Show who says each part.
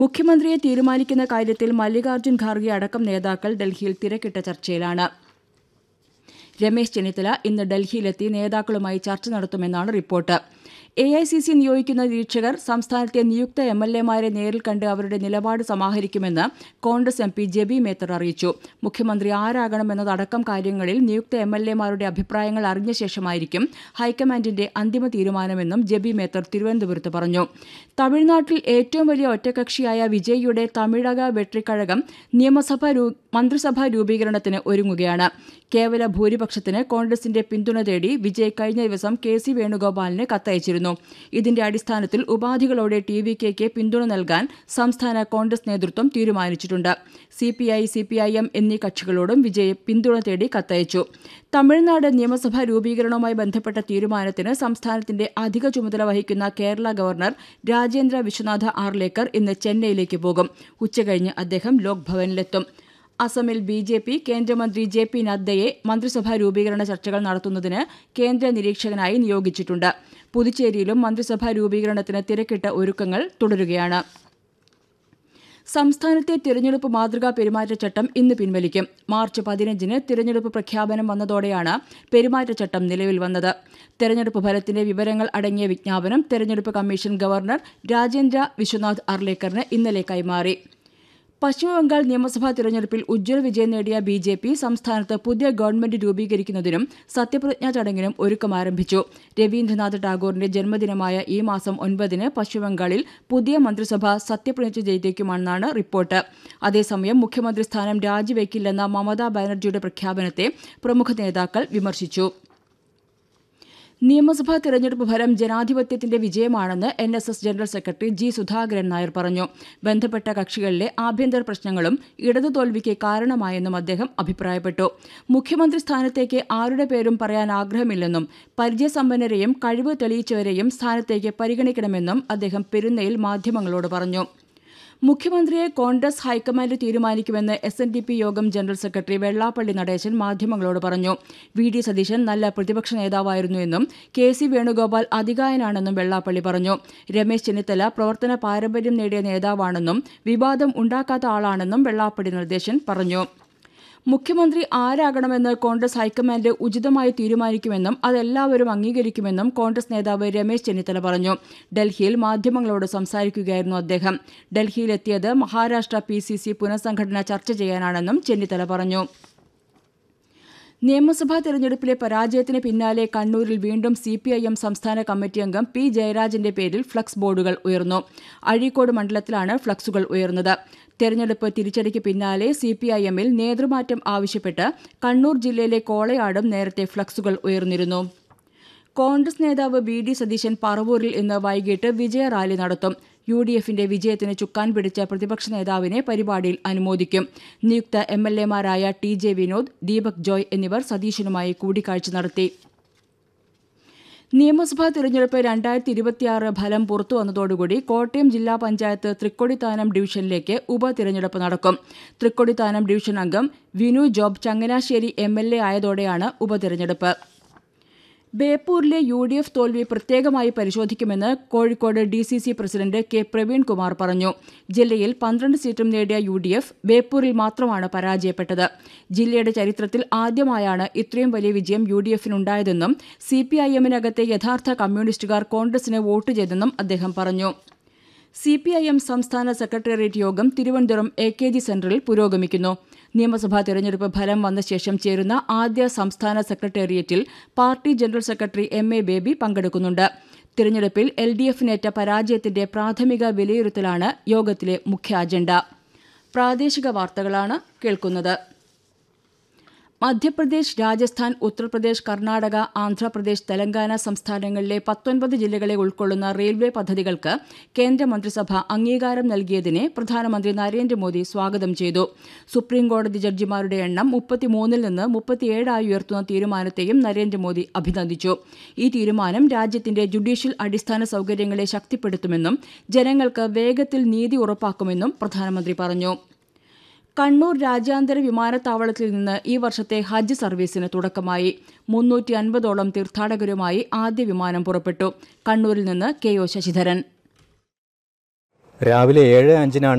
Speaker 1: മുഖ്യമന്ത്രിയെ തീരുമാനിക്കുന്ന കാര്യത്തിൽ മല്ലികാർജ്ജുൻ ഖാർഗെ അടക്കം നേതാക്കൾ ഡൽഹിയിൽ തിരക്കിട്ട ചർച്ചയിലാണ് രമേശ് ചെന്നിത്തല ഇന്ന് ഡൽഹിയിലെത്തി നേതാക്കളുമായി ചർച്ച നടത്തുമെന്നാണ് report A I C C നിയോഗിക്കുന്ന നിരീക്ഷകർ സംസ്ഥാനത്തെ നിയുക്ത എം എൽ എമാരെ നേരിൽ കണ്ട് അവരുടെ നിലപാട് സമാഹരിക്കുമെന്ന് കോൺഗ്രസ് എം പി ജെബി മേത്തർ അറിയിച്ചു മുഖ്യമന്ത്രി ആരാകണമെന്നതടക്കം കാര്യങ്ങളിൽ നിയുക്ത എം എൽ എമാരുടെ അഭിപ്രായങ്ങൾ അറിഞ്ഞ ശേഷമായിരിക്കും ഹൈക്കമാൻഡിന്റെ അന്തിമ തീരുമാനമെന്നും ജെബി മേത്തർ തിരുവനന്തപുരത്ത് പറഞ്ഞു തമിഴ്നാട്ടിൽ ഏറ്റവും വലിയ ഒറ്റകക്ഷിയായ വിജയിയുടെ തമിഴക വെട്രിക്കഴകം നിയമസഭാ രൂ- മന്ത്രിസഭാ രൂപീകരണത്തിന് ഒരുങ്ങുകയാണ് കേവല ഭൂരിപക്ഷത്തിന് കോൺഗ്രസിന്റെ പിന്തുണ തേടി വിജയ് കഴിഞ്ഞ ദിവസം കെ സി വേണുഗോപാലിന് കത്തയച്ചിരുന്നു ഇതിന്റെ അടിസ്ഥാനത്തിൽ ഉപാധികളോടെ ടി വി കെക്ക് പിന്തുണ നൽകാൻ സംസ്ഥാന കോൺഗ്രസ് നേതൃത്വം തീരുമാനിച്ചിട്ടുണ്ട് C P I C P I M എന്നീ കക്ഷികളോടും വിജയ് പിന്തുണ തേടി കത്തയച്ചു തമിഴ്നാട് നിയമസഭാ രൂപീകരണവുമായി ബന്ധപ്പെട്ട തീരുമാനത്തിന് സംസ്ഥാനത്തിന്റെ അധിക ചുമതല വഹിക്കുന്ന കേരള ഗവർണർ രാജേന്ദ്ര വിശ്വനാഥ ആർലേക്കർ ഇന്ന് ചെന്നൈയിലേക്ക് പോകും ഉച്ചകഴിഞ്ഞ് അദ്ദേഹം ലോക് ഭവനിലെത്തും അസമിൽ ബി ജെ പി കേന്ദ്രമന്ത്രി ജെ പി നദ്ദയെ മന്ത്രിസഭാ രൂപീകരണ ചർച്ചകൾ നടത്തുന്നതിന് കേന്ദ്ര നിരീക്ഷകനായി നിയോഗിച്ചിട്ടുണ്ട് പുതുച്ചേരിയിലും മന്ത്രിസഭാ രൂപീകരണത്തിന് തിരക്കിട്ട ഒരുക്കങ്ങൾ തുടരുകയാണ് സംസ്ഥാനത്തെ തിരഞ്ഞെടുപ്പ് മാതൃകാ പെരുമാറ്റച്ചട്ടം ഇന്ന് പിൻവലിക്കും മാർച്ച് പതിനഞ്ചിന് തിരഞ്ഞെടുപ്പ് പ്രഖ്യാപനം വന്നതോടെയാണ് പെരുമാറ്റച്ചട്ടം നിലവിൽ വന്നത് തെരഞ്ഞെടുപ്പ് ഫലത്തിന്റെ വിവരങ്ങൾ അടങ്ങിയ വിജ്ഞാപനം തെരഞ്ഞെടുപ്പ് കമ്മീഷൻ ഗവർണർ രാജേന്ദ്ര വിശ്വനാഥ് അർലേക്കറിന് ഇന്നലെ കൈമാറി പശ്ചിമബംഗാൾ നിയമസഭാ തിരഞ്ഞെടുപ്പിൽ ഉജ്ജ്വല വിജയം നേടിയ ബി ജെ പി സംസ്ഥാനത്ത് പുതിയ ഗവൺമെന്റ് രൂപീകരിക്കുന്നതിനും സത്യപ്രതിജ്ഞാ ചടങ്ങിനും ഒരുക്കം ആരംഭിച്ചു രവീന്ദ്രനാഥ് ടാഗോറിന്റെ ജന്മദിനമായ ഈ മാസം ഒൻപതിന് പശ്ചിമബംഗാളിൽ പുതിയ മന്ത്രിസഭ സത്യപ്രതിജ്ഞ ചെയ്തേക്കുമെന്നാണ് റിപ്പോർട്ട് അതേസമയം മുഖ്യമന്ത്രി സ്ഥാനം രാജിവെക്കില്ലെന്ന മമതാ ബാനർജിയുടെ പ്രഖ്യാപനത്തെ പ്രമുഖ നേതാക്കൾ വിമർശിച്ചു നിയമസഭാ തെരഞ്ഞെടുപ്പ് ഫലം ജനാധിപത്യത്തിന്റെ വിജയമാണെന്ന് N S S general secretary G Sudhakaran Nair പറഞ്ഞു ബന്ധപ്പെട്ട കക്ഷികളിലെ ആഭ്യന്തര പ്രശ്നങ്ങളും ഇടതു തോൽവിക്ക് കാരണമായെന്നും അദ്ദേഹം അഭിപ്രായപ്പെട്ടു മുഖ്യമന്ത്രി സ്ഥാനത്തേക്ക് ആരുടെ പേരും പറയാൻ ആഗ്രഹമില്ലെന്നും പരിചയസമ്പന്നരെയും കഴിവ് തെളിയിച്ചവരെയും സ്ഥാനത്തേക്ക് പരിഗണിക്കണമെന്നും അദ്ദേഹം പെരുന്നയിൽ മാധ്യമങ്ങളോട് പറഞ്ഞു മുഖ്യമന്ത്രിയെ കോൺഗ്രസ് ഹൈക്കമാൻഡ് തീരുമാനിക്കുമെന്ന് എസ് എൻ ഡി പി യോഗം ജനറൽ സെക്രട്ടറി വെള്ളാപ്പള്ളി നടേശൻ മാധ്യമങ്ങളോട് പറഞ്ഞു വി ഡി സതീശൻ നല്ല പ്രതിപക്ഷ നേതാവായിരുന്നു എന്നും കെ സി വേണുഗോപാൽ അതികായനാണെന്നും വെള്ളാപ്പള്ളി പറഞ്ഞു രമേശ് ചെന്നിത്തല പ്രവർത്തന പാരമ്പര്യം നേടിയ നേതാവാണെന്നും വിവാദം ഉണ്ടാക്കാത്ത ആളാണെന്നും വെള്ളാപ്പള്ളി നടേശൻ പറഞ്ഞു മുഖ്യമന്ത്രി ആരാകണമെന്ന് കോൺഗ്രസ് ഹൈക്കമാൻഡ് ഉചിതമായി തീരുമാനിക്കുമെന്നും അതെല്ലാവരും അംഗീകരിക്കുമെന്നും കോൺഗ്രസ് നേതാവ് രമേശ് ചെന്നിത്തല പറഞ്ഞു ഡൽഹിയിൽ മാധ്യമങ്ങളോട് സംസാരിക്കുകയായിരുന്നു അദ്ദേഹം ഡൽഹിയിലെത്തിയത് മഹാരാഷ്ട്ര പി സി സി പുനഃസംഘടന ചർച്ച ചെയ്യാനാണെന്നും ചെന്നിത്തല പറഞ്ഞു നിയമസഭാ തെരഞ്ഞെടുപ്പിലെ പരാജയത്തിന് പിന്നാലെ കണ്ണൂരിൽ വീണ്ടും സി പി ഐ എം സംസ്ഥാന കമ്മിറ്റി അംഗം പി ജയരാജന്റെ പേരിൽ ഫ്ലക്സ് ബോർഡുകൾ ഉയർന്നു അഴീക്കോട് മണ്ഡലത്തിലാണ് ഫ്ലക്സുകൾ ഉയർന്നത് തെരഞ്ഞെടുപ്പ് തിരിച്ചടിക്ക് പിന്നാലെ സി പി ഐ എമ്മിൽ നേതൃമാറ്റം ആവശ്യപ്പെട്ട് കണ്ണൂർ ജില്ലയിലെ കോളയാടും നേരത്തെ ഫ്ലക്സുകൾ ഉയർന്നിരുന്നു കോൺഗ്രസ് നേതാവ് വി ഡി സതീശൻ പറവൂരിൽ ഇന്ന് വൈകിട്ട് വിജയ റാലി നടത്തും യു ഡി എഫിന്റെ വിജയത്തിന് ചുക്കാൻ പിടിച്ച പ്രതിപക്ഷ നേതാവിനെ പരിപാടിയിൽ അനുമോദിക്കും നിയുക്ത എം എൽ എമാരായ ടി ജെ വിനോദ് ദീപക് ജോയ് എന്നിവർ സതീശനുമായി കൂടിക്കാഴ്ച നടത്തി നിയമസഭാ തിരഞ്ഞെടുപ്പ് രണ്ടായിരത്തി ഇരുപത്തിയാറ് ഫലം പുറത്തു വന്നതോടുകൂടി കോട്ടയം ജില്ലാ പഞ്ചായത്ത് തൃക്കൊടിത്താനം ഡിവിഷനിലേക്ക് ഉപതിരഞ്ഞെടുപ്പ് നടക്കും തൃക്കൊടിത്താനം ഡിവിഷൻ അംഗം Vinu Job Changanassery M L A ആയതോടെയാണ് ഉപതിരഞ്ഞെടുപ്പ് ബേപ്പൂരിലെ യു ഡി എഫ് തോൽവി പ്രത്യേകമായി പരിശോധിക്കുമെന്ന് Kozhikode D C C president K Praveen Kumar പറഞ്ഞു ജില്ലയിൽ പന്ത്രണ്ട് സീറ്റും നേടിയ യു ഡി എഫ് ബേപ്പൂരിൽ മാത്രമാണ് പരാജയപ്പെട്ടത് ജില്ലയുടെ ചരിത്രത്തിൽ ആദ്യമായാണ് ഇത്രയും വലിയ വിജയം യു ഡി എഫിനുണ്ടായതെന്നും സി പി ഐ എമ്മിനകത്തെ യഥാർത്ഥ കമ്മ്യൂണിസ്റ്റുകാർ കോൺഗ്രസിന് വോട്ട് ചെയ്തെന്നും അദ്ദേഹം പറഞ്ഞു സി പി ഐ എം സംസ്ഥാന സെക്രട്ടേറിയറ്റ് യോഗം തിരുവനന്തപുരം എ കെ ജി സെന്ററിൽ പുരോഗമിക്കുന്നു നിയമസഭാ തെരഞ്ഞെടുപ്പ് ഫലം വന്ന ശേഷം ചേരുന്ന ആദ്യ സംസ്ഥാന സെക്രട്ടേറിയറ്റിൽ party general secretary M A Baby പങ്കെടുക്കുന്നുണ്ട് തിരഞ്ഞെടുപ്പിൽ എൽ ഡി എഫിനേറ്റ പരാജയത്തിന്റെ പ്രാഥമിക വിലയിരുത്തലാണ് യോഗത്തിലെ മുഖ്യ അജണ്ട പ്രാദേശിക വാർത്തകളാണ് കേൾക്കുന്നത് മധ്യപ്രദേശ് രാജസ്ഥാൻ ഉത്തർപ്രദേശ് കർണാടക ആന്ധ്രാപ്രദേശ് തെലങ്കാന സംസ്ഥാനങ്ങളിലെ പത്തൊൻപത് ജില്ലകളെ ഉൾക്കൊള്ളുന്ന റെയിൽവേ പദ്ധതികൾക്ക് കേന്ദ്രമന്ത്രിസഭ അംഗീകാരം നൽകിയതിനെ പ്രധാനമന്ത്രി നരേന്ദ്രമോദി സ്വാഗതം ചെയ്തു സുപ്രീംകോടതി ജഡ്ജിമാരുടെ എണ്ണം മുപ്പത്തിമൂന്നിൽ നിന്ന് മുപ്പത്തിയേഴായി ഉയർത്തുന്ന തീരുമാനത്തെയും നരേന്ദ്രമോദി അഭിനന്ദിച്ചു ഈ തീരുമാനം രാജ്യത്തിന്റെ ജുഡീഷ്യൽ അടിസ്ഥാന സൌകര്യങ്ങളെ ശക്തിപ്പെടുത്തുമെന്നും ജനങ്ങൾക്ക് വേഗത്തിൽ നീതി ഉറപ്പാക്കുമെന്നും പ്രധാനമന്ത്രി പറഞ്ഞു കണ്ണൂർ രാജ്യാന്തര വിമാനത്താവളത്തിൽ നിന്ന് ഈ വർഷത്തെ ഹജ്ജ് സർവീസിന് തുടക്കമായി മുന്നൂറ്റി അൻപതോളം തീർത്ഥാടകരുമായി ആദ്യ വിമാനം പുറപ്പെട്ടു കണ്ണൂരിൽ നിന്ന് കെ ഒ ശശിധരൻ
Speaker 2: രാവിലെ ഏഴ് അഞ്ചിനാണ്